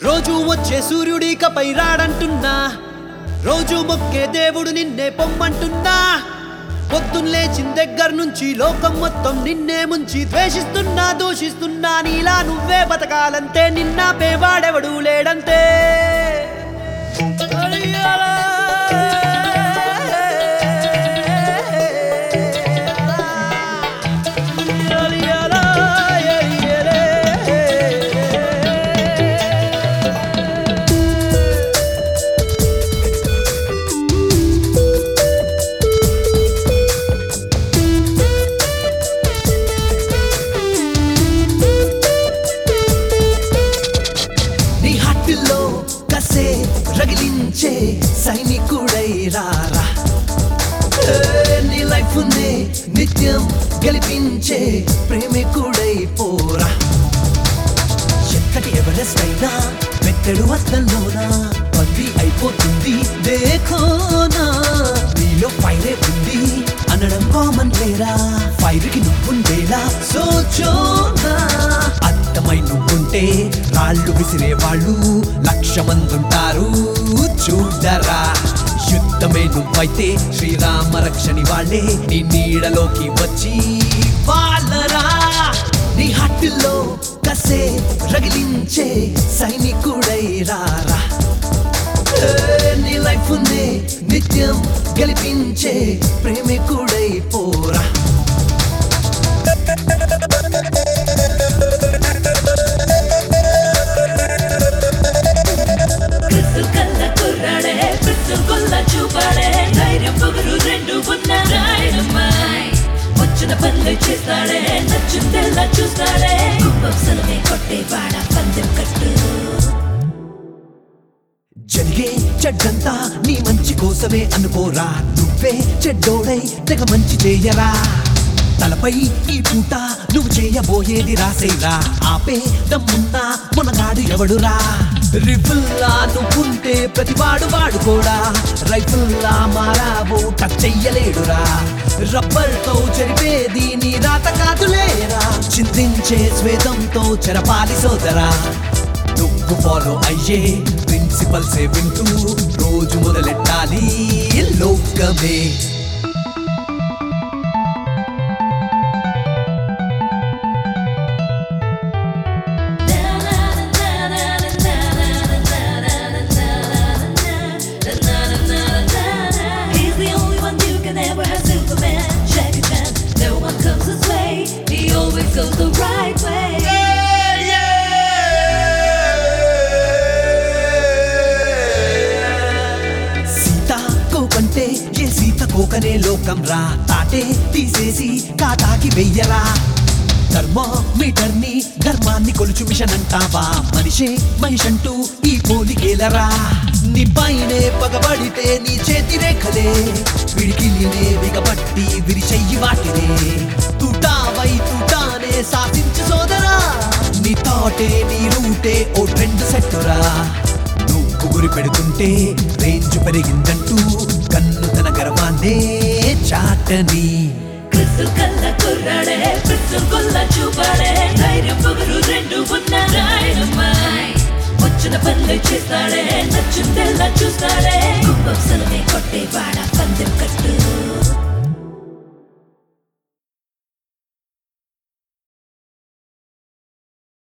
రోజు వచ్చే సూర్యుడికపై రాడంటున్నా రోజు మొక్కే దేవుడు నిన్నే పొమ్మంటున్నా పొద్దున్న లేచిన దగ్గర నుంచి లోకం మొత్తం నిన్నే ముంచి ద్వేషిస్తున్నా దూషిస్తున్నా నీలా నువ్వే బతకాలంతే నిన్న పేవాడెవడు లేడంతే నీ హట్టులో కసే రగిలించే సైనికుడై రారా ఏ, నీ లైఫ్ నే నిత్యం గెలిపించే ప్రేమికుడై పోరా ఎక్కడి ఎవరెస్ట్ అయినా మెత్తడు అద్దంలోనా బందీ అయిపోతుంది దేఖోనా నీలో ఫైరే ఉంది అనడం కామన్ లేరా ఫైర్ కి నువ్వుండేలా సోచోనా అర్థమై నువ్వుంటే రాళ్ళు విసిరే వాళ్ళు లక్ష మంది ఉంటారు చూడరా యుద్ధమే నువ్వైతే శ్రీరామ రక్షణి వాళ్ళే నీ నీడలోకి వచ్చి వాళ్ళరా నీ హట్టులో కసే రగిలించే సైనికుడై రారా ఏ, నీ లైఫ్ నే నిత్యం గెలిపించే ప్రేమికుడై పోరా క్రిస్టల్ కళ్ళ కుర్రాడే క్రిస్టల్ కొల్ల చూపాడే ధైర్యం పొగరు రెండు ఉన్న రాయడమ్మాయ్ వచ్చిన పనులు చేస్తాడే నచ్చిందెల్లా చూస్తాడే కుంభంసలమే కొట్టేవాడ పందెం కట్టు జరిగే చెడ్డంతా నీ మంచి కోసమే అనుకోరా నువ్వే చెడ్డోడై తెగ మంచి చేయరా తలపై ఈ పూట నువ్వు చేయబోయేది రాసేరా ఆపే దమ్మున్నా మునగాడు ఎవడురా రిఫుల్లా నువ్వుంటే ప్రతివాడు వాడుకోడా రైఫుల్లా మారావు టచ్ చెయ్యలేడురా రబ్బర్తో చెరిపేది నీ రాత కాదులేరా చింతించే స్వేదంతో చెరపాలి సోదరా నువ్వు ఫాలో అయ్యే ప్రిన్సిపల్సే వింటూ రోజు మొదలెట్టాలి లోకమే He's the only one who can ever have Superman. Check it out, no one comes his way. He always goes the right way. Sita కోకంటే ఏ సీత కోకనే లోకం రా తాటే తీసేసి కాటాకి వెయ్యరా ధర్మామీటర్ ని ధర్మాన్ని కొలుచు మిషన్ అంటావా మనిషే మనిషి అంటూ ఈ పోలికేలరా నీ పైనే పగబడితే నీ చేతి రేఖలే విడికిలినే బిగబట్టి విరిచెయ్యి వాటినే తుటావై తుటానే సాధించు సోదరా నీ తాటే నీ రూటే ఓ ట్రెండ్ సెట్టురా నువ్వు గురి పెడుతుంటే రేంజ్ పెరిగిందంటూ కన్ను తన గర్వాన్నే చాటని క్రిస్టల్ కళ్ళ కుర్రాడే క్రిస్టల్ కొల్ల చూపాడే ధైర్యం పొగరు రెండు ఉన్న రాయడమ్మాయ్ వచ్చిన పనులు చేస్తాడే నచ్చిందెల్లా చూస్తాడే కుంభంసలమే కొట్టేవాడ పందెం కట్టు